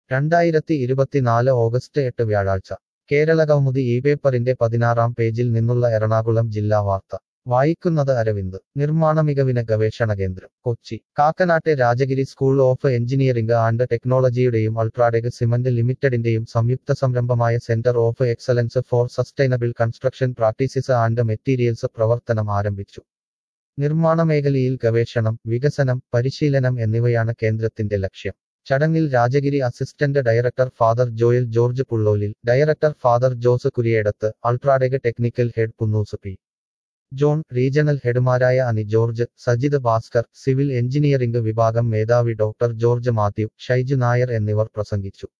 രണ്ടായിരത്തി ഇരുപത്തിനാല് ഓഗസ്റ്റ് എട്ട് വ്യാഴാഴ്ച കേരള കൗമുദി ഈ പേപ്പറിന്റെ പതിനാറാം പേജിൽ നിന്നുള്ള എറണാകുളം ജില്ലാ വാർത്ത വായിക്കുന്നത് അരവിന്ദ് നിർമ്മാണ മികവിന് ഗവേഷണ കേന്ദ്രം കൊച്ചി കാക്കനാട്ടെ Rajagiri school of engineering and ടെക്നോളജിയുടെയും അൾട്രാടെക് സിമന്റ് ലിമിറ്റഡിന്റെയും സംയുക്ത സംരംഭമായ centre of excellence for sustainable construction practices and materials പ്രവർത്തനം ആരംഭിച്ചു നിർമ്മാണ മേഖലയിൽ ഗവേഷണം വികസനം പരിശീലനം എന്നിവയാണ് കേന്ദ്രത്തിന്റെ ലക്ഷ്യം ചടങ്ങിൽ Rajagiri assistant director father Joel George Pullolil director father Jose Kuriyedath UltraTech technical head Punnoose P John regional ഹെഡുമാരായ Ani George Sajith Bhaskar civil engineering വിഭാഗം മേധാവി doctor George Mathew Shaiju Nair എന്നിവർ പ്രസംഗിച്ചു